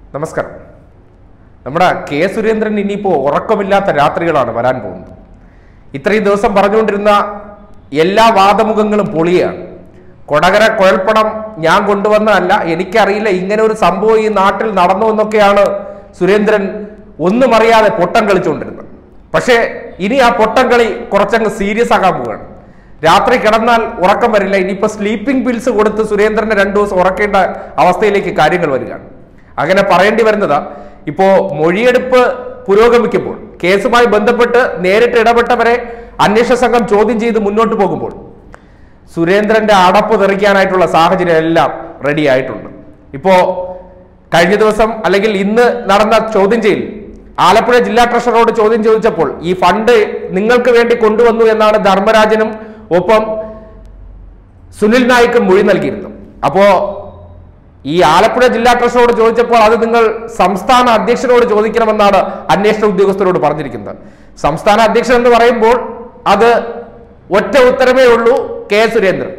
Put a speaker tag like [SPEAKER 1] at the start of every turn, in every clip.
[SPEAKER 1] നമസ്കാരം നമ്മുടെ കെ സുരേന്ദ്രൻ ഇനിയിപ്പോൾ ഉറക്കമില്ലാത്ത രാത്രികളാണ് വരാൻ പോകുന്നത് ഇത്രയും ദിവസം പറഞ്ഞുകൊണ്ടിരുന്ന എല്ലാ വാദമുഖങ്ങളും പൊളിയാണ് കൊടകര കുഴൽപ്പണം ഞാൻ കൊണ്ടുവന്നതല്ല എനിക്കറിയില്ല ഇങ്ങനെ ഒരു സംഭവം ഈ നാട്ടിൽ നടന്നു എന്നൊക്കെയാണ് സുരേന്ദ്രൻ ഒന്നും അറിയാതെ പൊട്ടം കളിച്ചുകൊണ്ടിരുന്നത് പക്ഷേ ഇനി ആ പൊട്ടം കളി കുറച്ചങ്ങ് സീരിയസ് ആകാൻ പോവുകയാണ് രാത്രി കിടന്നാൽ ഉറക്കം വരില്ല ഇനിയിപ്പോൾ സ്ലീപ്പിംഗ് പിൽസ് കൊടുത്ത് സുരേന്ദ്രനെ രണ്ടു ദിവസം ഉറക്കേണ്ട അവസ്ഥയിലേക്ക് കാര്യങ്ങൾ വരികയാണ് അങ്ങനെ പറയേണ്ടി വരുന്നത് ഇപ്പോ മൊഴിയെടുപ്പ് പുരോഗമിക്കുമ്പോൾ കേസുമായി ബന്ധപ്പെട്ട് നേരിട്ട് ഇടപെട്ടവരെ അന്വേഷണ സംഘം ചോദ്യം ചെയ്ത് മുന്നോട്ട് പോകുമ്പോൾ സുരേന്ദ്രന്റെ അടപ്പ് തെറിക്കാനായിട്ടുള്ള സാഹചര്യം എല്ലാം റെഡി ആയിട്ടുണ്ട് ഇപ്പോ കഴിഞ്ഞ ദിവസം അല്ലെങ്കിൽ ഇന്ന് നടന്ന ചോദ്യം ചെയ്യൽ ആലപ്പുഴ ജില്ലാ ട്രഷററോട് ചോദ്യം ചോദിച്ചപ്പോൾ ഈ ഫണ്ട് നിങ്ങൾക്ക് വേണ്ടി കൊണ്ടുവന്നു എന്നാണ് ധർമ്മരാജനും ഒപ്പം സുനിൽ നായിക്കും മൊഴി നൽകിയിരുന്നു അപ്പോ ഈ ആലപ്പുഴ ജില്ലാ ട്രഷറോട് ചോദിച്ചപ്പോൾ അത് നിങ്ങൾ സംസ്ഥാന അധ്യക്ഷനോട് ചോദിക്കണമെന്നാണ് അന്വേഷണ ഉദ്യോഗസ്ഥരോട് പറഞ്ഞിരിക്കുന്നത് സംസ്ഥാന അധ്യക്ഷൻ എന്ന് പറയുമ്പോൾ അത് ഒറ്റ ഉത്തരവേ ഉള്ളൂ കെ സുരേന്ദ്രൻ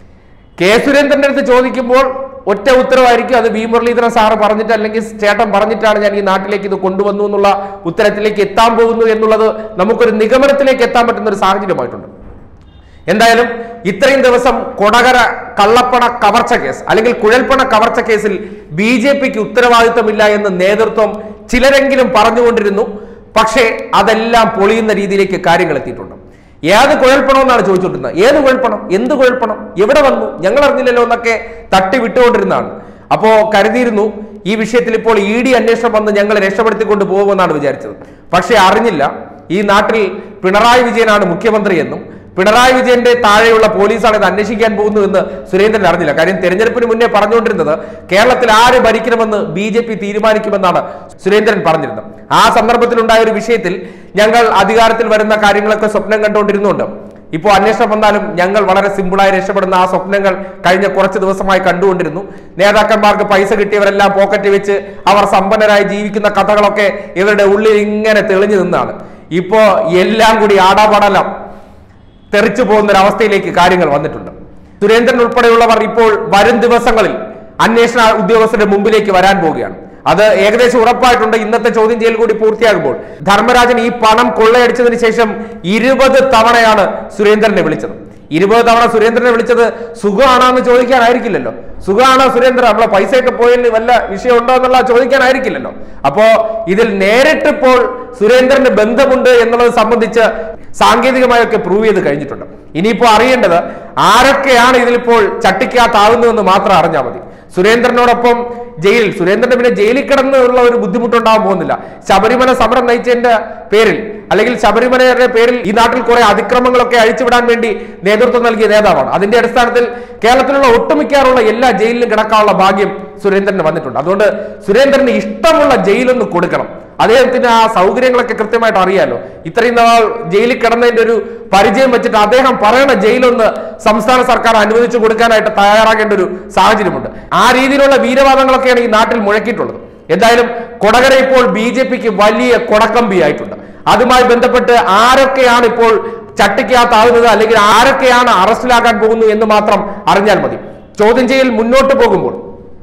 [SPEAKER 1] കെ സുരേന്ദ്രന്റെ അടുത്ത് ചോദിക്കുമ്പോൾ ഒറ്റ ഉത്തരവായിരിക്കും അത് വി മുരളീധരൻ സാറ് പറഞ്ഞിട്ട് അല്ലെങ്കിൽ ചേട്ടൻ പറഞ്ഞിട്ടാണ് ഞാൻ ഈ നാട്ടിലേക്ക് ഇത് കൊണ്ടുവന്നു എന്നുള്ള ഉത്തരത്തിലേക്ക് എത്താൻ പോകുന്നു എന്നുള്ളത് നമുക്കൊരു നിഗമനത്തിലേക്ക് എത്താൻ പറ്റുന്ന ഒരു സാഹചര്യമായിട്ടുണ്ട് എന്തായാലും ഇത്രയും ദിവസം കൊടകര കള്ളപ്പണ കവർച്ച കേസ് അല്ലെങ്കിൽ കുഴൽപ്പണ കവർച്ച കേസിൽ ബി ജെ പിക്ക് ഉത്തരവാദിത്തമില്ല എന്ന് നേതൃത്വം ചിലരെങ്കിലും പറഞ്ഞുകൊണ്ടിരുന്നു പക്ഷേ അതെല്ലാം പൊളിയുന്ന രീതിയിലേക്ക് കാര്യങ്ങൾ എത്തിയിട്ടുണ്ട് ഏത് കുഴൽപ്പണം എന്നാണ് ചോദിച്ചുകൊണ്ടിരുന്നത് ഏത് കുഴൽപ്പണം എന്ത് കുഴൽപ്പണം എവിടെ വന്നു ഞങ്ങൾ അറിഞ്ഞില്ലല്ലോ എന്നൊക്കെ തട്ടി വിട്ടുകൊണ്ടിരുന്നതാണ് അപ്പോ കരുതിയിരുന്നു ഈ വിഷയത്തിൽ ഇപ്പോൾ ഇ ഡി അന്വേഷണം വന്ന് ഞങ്ങളെ രക്ഷപ്പെടുത്തിക്കൊണ്ട് പോകുമെന്നാണ് വിചാരിച്ചത് പക്ഷേ അറിഞ്ഞില്ല ഈ നാട്ടിൽ പിണറായി വിജയനാണ് മുഖ്യമന്ത്രി എന്നും പിണറായി വിജയന്റെ താഴെയുള്ള പോലീസാണ് ഇത് അന്വേഷിക്കാൻ പോകുന്നതെന്ന് സുരേന്ദ്രൻ അറിഞ്ഞില്ല കാര്യം തെരഞ്ഞെടുപ്പിന് മുന്നേ പറഞ്ഞുകൊണ്ടിരുന്നത് കേരളത്തിൽ ആര് ഭരിക്കണമെന്ന് ബി ജെ പി തീരുമാനിക്കുമെന്നാണ് സുരേന്ദ്രൻ പറഞ്ഞിരുന്നത് ആ സന്ദർഭത്തിലുണ്ടായ ഒരു വിഷയത്തിൽ ഞങ്ങൾ അധികാരത്തിൽ വരുന്ന കാര്യങ്ങളൊക്കെ സ്വപ്നം കണ്ടുകൊണ്ടിരുന്നുണ്ട് ഇപ്പോൾ അന്വേഷണം വന്നാലും ഞങ്ങൾ വളരെ സിമ്പിളായി രക്ഷപ്പെടുന്ന ആ സ്വപ്നങ്ങൾ കഴിഞ്ഞ കുറച്ച് ദിവസമായി കണ്ടുകൊണ്ടിരുന്നു നേതാക്കന്മാർക്ക് പൈസ കിട്ടിയവരെല്ലാം പോക്കറ്റ് വെച്ച് അവർ സമ്പന്നരായി ജീവിക്കുന്ന കഥകളൊക്കെ ഇവരുടെ ഉള്ളിൽ ഇങ്ങനെ തെളിഞ്ഞു നിന്നാണ് ഇപ്പോ എല്ലാം കൂടി ആടാപാടലം തെറിച്ചു പോകുന്ന ഒരു അവസ്ഥയിലേക്ക് കാര്യങ്ങൾ വന്നിട്ടുണ്ട് സുരേന്ദ്രൻ ഉൾപ്പെടെയുള്ളവർ ഇപ്പോൾ വരും ദിവസങ്ങളിൽ അന്വേഷണ ഉദ്യോഗസ്ഥരുടെ മുമ്പിലേക്ക് വരാൻ പോവുകയാണ് അത് ഏകദേശം ഉറപ്പായിട്ടുണ്ട് ഇന്നത്തെ ചോദ്യം ചെയ്യൽ കൂടി പൂർത്തിയാകുമ്പോൾ ധർമ്മരാജൻ ഈ പണം കൊള്ളയടിച്ചതിന് ശേഷം ഇരുപത് തവണയാണ് സുരേന്ദ്രനെ വിളിച്ചത് ഇരുപത് തവണ സുരേന്ദ്രനെ വിളിച്ചത് സുഖമാണോ എന്ന് ചോദിക്കാനായിരിക്കില്ലല്ലോ സുഖമാണോ സുരേന്ദ്രൻ നമ്മളെ പൈസയൊക്കെ പോയതിൽ വല്ല വിഷയമുണ്ടോ എന്നുള്ള ചോദിക്കാനായിരിക്കില്ലല്ലോ അപ്പോ ഇതിൽ നേരിട്ടിപ്പോൾ സുരേന്ദ്രന് ബന്ധമുണ്ട് എന്നുള്ളത് സംബന്ധിച്ച് സാങ്കേതികമായൊക്കെ പ്രൂവ് ചെയ്ത് കഴിഞ്ഞിട്ടുണ്ട് ഇനിയിപ്പോ അറിയേണ്ടത് ആരൊക്കെയാണ് ഇതിലിപ്പോൾ ചട്ടിക്കകത്താകുന്നതെന്ന് മാത്രം അറിഞ്ഞാൽ മതി സുരേന്ദ്രനോടൊപ്പം ജയിലിൽ സുരേന്ദ്രന് പിന്നെ ജയിലിൽ കിടന്നുള്ള ഒരു ബുദ്ധിമുട്ടുണ്ടാവാൻ പോകുന്നില്ല ശബരിമല സമരം നയിച്ചതിന്റെ പേരിൽ അല്ലെങ്കിൽ ശബരിമലയുടെ പേരിൽ ഈ നാട്ടിൽ കുറെ അതിക്രമങ്ങളൊക്കെ അഴിച്ചുവിടാൻ വേണ്ടി നേതൃത്വം നൽകിയ നേതാവാണ് അതിന്റെ അടിസ്ഥാനത്തിൽ കേരളത്തിലുള്ള ഒട്ടുമിക്കാറുള്ള എല്ലാ ജയിലിലും കിടക്കാനുള്ള ഭാഗ്യം സുരേന്ദ്രന് വന്നിട്ടുണ്ട് അതുകൊണ്ട് സുരേന്ദ്രന് ഇഷ്ടമുള്ള ജയിലൊന്ന് കൊടുക്കണം അദ്ദേഹത്തിന് ആ സൗകര്യങ്ങളൊക്കെ കൃത്യമായിട്ട് അറിയാലോ ഇത്രയും നാൾ ജയിലിൽ കിടന്നതിന്റെ ഒരു പരിചയം വെച്ചിട്ട് അദ്ദേഹം പറയണ ജയിലൊന്ന് സംസ്ഥാന സർക്കാർ അനുവദിച്ചു കൊടുക്കാനായിട്ട് തയ്യാറാകേണ്ട ഒരു സാഹചര്യമുണ്ട് ആ രീതിയിലുള്ള വീരവാദങ്ങളൊക്കെയാണ് ഈ നാട്ടിൽ മുഴക്കിയിട്ടുള്ളത് എന്തായാലും കൊടകര ഇപ്പോൾ ബി ജെ പിക്ക് വലിയ കൊടക്കമ്പി ആയിട്ടുണ്ട് അതുമായി ബന്ധപ്പെട്ട് ആരൊക്കെയാണ് ഇപ്പോൾ ചട്ടിക്കകത്താകുന്നത് അല്ലെങ്കിൽ ആരൊക്കെയാണ് അറസ്റ്റിലാക്കാൻ പോകുന്നു എന്ന് മാത്രം അറിഞ്ഞാൽ മതി ചോദ്യം ചെയ്യൽ മുന്നോട്ട് പോകുമ്പോൾ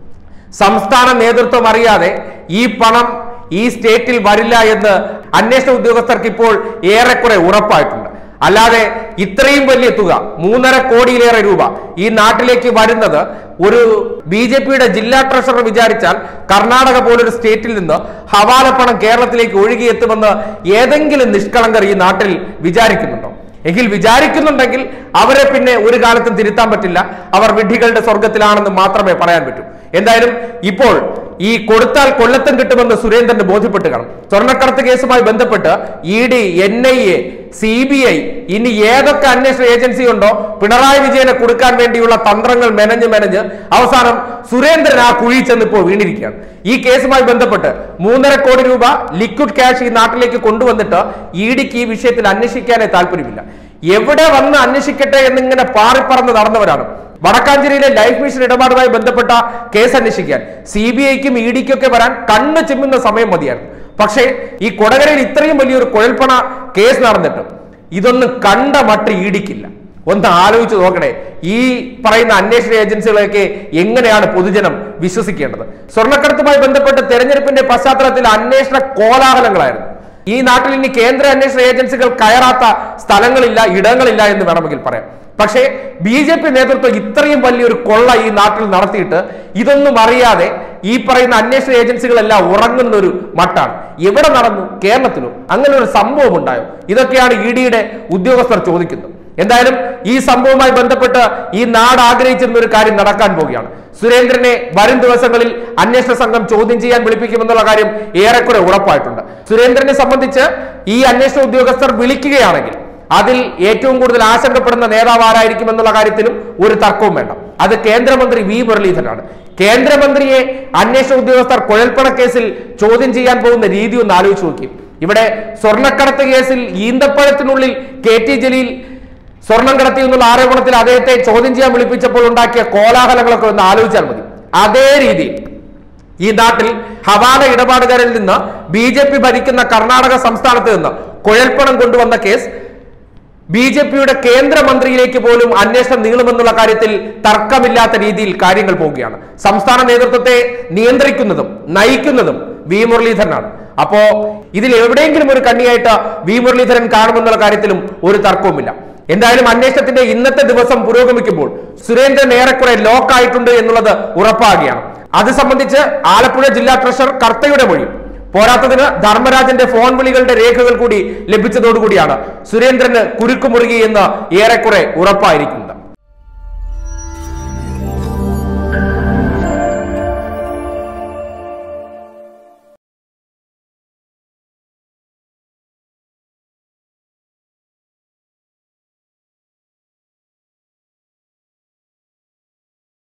[SPEAKER 1] സംസ്ഥാന നേതൃത്വം അറിയാതെ ഈ പണം ഈ സ്റ്റേറ്റിൽ വരില്ല എന്ന് അന്വേഷണ ഉദ്യോഗസ്ഥർക്ക് ഇപ്പോൾ ഏറെക്കുറെ ഉറപ്പായിട്ടുണ്ട് അല്ലാതെ ഇത്രയും വലിയ തുക മൂന്നര കോടിയിലേറെ രൂപ ഈ നാട്ടിലേക്ക് വരുന്നത് ഒരു ബി ജെ പിയുടെ ജില്ലാ ട്രഷറർ വിചാരിച്ചാൽ കർണാടക പോലൊരു സ്റ്റേറ്റിൽ നിന്ന് ഹവാല പണം കേരളത്തിലേക്ക് ഒഴുകിയെത്തുമെന്ന് ഏതെങ്കിലും നിഷ്കളങ്കർ ഈ നാട്ടിൽ വിചാരിക്കുന്നുണ്ടോ എങ്കിൽ വിചാരിക്കുന്നുണ്ടെങ്കിൽ അവരെ പിന്നെ ഒരു കാലത്തും തിരുത്താൻ പറ്റില്ല അവർ വിഡ്ഢികളുടെ സ്വർഗത്തിലാണെന്ന് മാത്രമേ പറയാൻ പറ്റൂ എന്തായാലും ഇപ്പോൾ ഈ കൊടുത്താൽ കൊല്ലത്തും കിട്ടുമെന്ന് സുരേന്ദ്രന് ബോധ്യപ്പെട്ട് കാണും സ്വർണ്ണക്കടത്ത് കേസുമായി ബന്ധപ്പെട്ട് E D N I A C B I ഇനി ഏതൊക്കെ അന്വേഷണ ഏജൻസി ഉണ്ടോ പിണറായി വിജയനെ കൊടുക്കാൻ വേണ്ടിയുള്ള തന്ത്രങ്ങൾ മെനഞ്ഞ് മെനഞ്ഞ് അവസാനം സുരേന്ദ്രൻ ആ കുഴി ചെന്ന് ഇപ്പോൾ വീണിരിക്കുകയാണ് ഈ കേസുമായി ബന്ധപ്പെട്ട് മൂന്നര കോടി രൂപ ലിക്വിഡ് ക്യാഷ് ഈ നാട്ടിലേക്ക് കൊണ്ടുവന്നിട്ട് ഇ ഡിക്ക് ഈ വിഷയത്തിൽ അന്വേഷിക്കാനേ താല്പര്യമില്ല എവിടെ വന്ന് അന്വേഷിക്കട്ടെ എന്നിങ്ങനെ പാറിപ്പറന്ന് നടന്നവരാണ് വടക്കാഞ്ചേരിയിലെ ലൈഫ് മിഷൻ ഇടപാടുമായി ബന്ധപ്പെട്ട കേസ് അന്വേഷിക്കാൻ സി ബി ഐക്കും ഇ ഡിക്കും ഒക്കെ വരാൻ കണ്ണ് ചിമ്മുന്ന സമയം മതിയായിരുന്നു പക്ഷേ ഈ കൊടകരയിൽ ഇത്രയും വലിയൊരു കുഴൽപ്പണ കേസ് നടന്നിട്ട് ഇതൊന്നും കണ്ട മട്ട് ഇടിക്കില്ല ഒന്ന് ആലോചിച്ച് നോക്കണേ ഈ പറയുന്ന അന്വേഷണ ഏജൻസികളെയൊക്കെ എങ്ങനെയാണ് പൊതുജനം വിശ്വസിക്കേണ്ടത് സ്വർണ്ണക്കടത്തുമായി ബന്ധപ്പെട്ട് തെരഞ്ഞെടുപ്പിന്റെ പശ്ചാത്തലത്തിൽ അന്വേഷണ കോലാഹലങ്ങളായിരുന്നു ഈ നാട്ടിൽ ഇനി കേന്ദ്ര അന്വേഷണ ഏജൻസികൾ കയറാത്ത സ്ഥലങ്ങളില്ല ഇടങ്ങളില്ല എന്ന് വേണമെങ്കിൽ പറയാം പക്ഷേ ബി ജെ പി നേതൃത്വം ഇത്രയും വലിയൊരു കൊള്ള ഈ നാട്ടിൽ നടത്തിയിട്ട് ഇതൊന്നും അറിയാതെ ഈ പറയുന്ന അന്വേഷണ ഏജൻസികളെല്ലാം ഉറങ്ങുന്ന ഒരു മട്ടാണ് എവിടെ നടന്നു കേരളത്തിലും അങ്ങനെ ഒരു സംഭവം ഉണ്ടായോ ഇതൊക്കെയാണ് ഇ ഡിയുടെ ഉദ്യോഗസ്ഥർ ചോദിക്കുന്നത് എന്തായാലും ഈ സംഭവവുമായി ബന്ധപ്പെട്ട് ഈ നാട് ആഗ്രഹിച്ചിരുന്ന ഒരു കാര്യം നടക്കാൻ പോവുകയാണ് സുരേന്ദ്രനെ വരും ദിവസങ്ങളിൽ അന്വേഷണ സംഘം ചോദ്യം ചെയ്യാൻ വിളിപ്പിക്കുമെന്നുള്ള കാര്യം ഏറെക്കുറെ ഉറപ്പായിട്ടുണ്ട് സുരേന്ദ്രനെ സംബന്ധിച്ച് ഈ അന്വേഷണ ഉദ്യോഗസ്ഥർ വിളിക്കുകയാണെങ്കിൽ അതിൽ ഏറ്റവും കൂടുതൽ ആശങ്കപ്പെടുന്ന നേതാവ് ആരായിരിക്കും എന്നുള്ള കാര്യത്തിലും ഒരു തർക്കവും വേണ്ട അത് കേന്ദ്രമന്ത്രി വി മുരളീധരനാണ് കേന്ദ്രമന്ത്രിയെ അന്വേഷണ ഉദ്യോഗസ്ഥർ കുഴൽപ്പണ കേസിൽ ചോദ്യം ചെയ്യാൻ പോകുന്ന രീതി ഒന്ന് ആലോചിച്ച് നോക്കി ഇവിടെ സ്വർണ്ണക്കടത്ത് കേസിൽ ഈന്തപ്പഴത്തിനുള്ളിൽ കെ ടി ജലീൽ സ്വർണം കടത്തി എന്നുള്ള ആരോപണത്തിൽ അദ്ദേഹത്തെ ചോദ്യം ചെയ്യാൻ വിളിപ്പിച്ചപ്പോൾ ഉണ്ടാക്കിയ കോലാഹലങ്ങളൊക്കെ ഒന്ന് ആലോചിച്ചാൽ മതി അതേ രീതിയിൽ ഈ നാട്ടിൽ ഹവാല ഇടപാടുകാരിൽ നിന്ന് ബി ജെ പി ഭരിക്കുന്ന കർണാടക സംസ്ഥാനത്ത് നിന്ന് കുഴൽപ്പണം കൊണ്ടുവന്ന കേസ് ബി ജെ പിയുടെ കേന്ദ്രമന്ത്രിയിലേക്ക് പോലും അന്വേഷണം നീളുമെന്നുള്ള കാര്യത്തിൽ തർക്കമില്ലാത്ത രീതിയിൽ കാര്യങ്ങൾ പോവുകയാണ് സംസ്ഥാന നേതൃത്വത്തെ നിയന്ത്രിക്കുന്നതും നയിക്കുന്നതും വി മുരളീധരനാണ് അപ്പോ ഇതിൽ എവിടെയെങ്കിലും ഒരു കണ്ണിയായിട്ട് വി മുരളീധരൻ കാണുമെന്നുള്ള കാര്യത്തിലും ഒരു തർക്കവുമില്ല എന്തായാലും അന്വേഷണത്തിന്റെ ഇന്നത്തെ ദിവസം പുരോഗമിക്കുമ്പോൾ സുരേന്ദ്രൻ ഏറെക്കുറെ ലോക്ക് ആയിട്ടുണ്ട് എന്നുള്ളത് ഉറപ്പാകുകയാണ് അത് സംബന്ധിച്ച് ആലപ്പുഴ ജില്ലാ ട്രഷറർ കർത്തയുടെ മൊഴി പോരാത്തതിന് ധർമ്മരാജന്റെ ഫോൺ വിളികളുടെ രേഖകൾ കൂടി ലഭിച്ചതോടുകൂടിയാണ് സുരേന്ദ്രന് കുരുക്കുമുറുകി എന്ന് ഏറെക്കുറെ ഉറപ്പായിരിക്കുന്നത്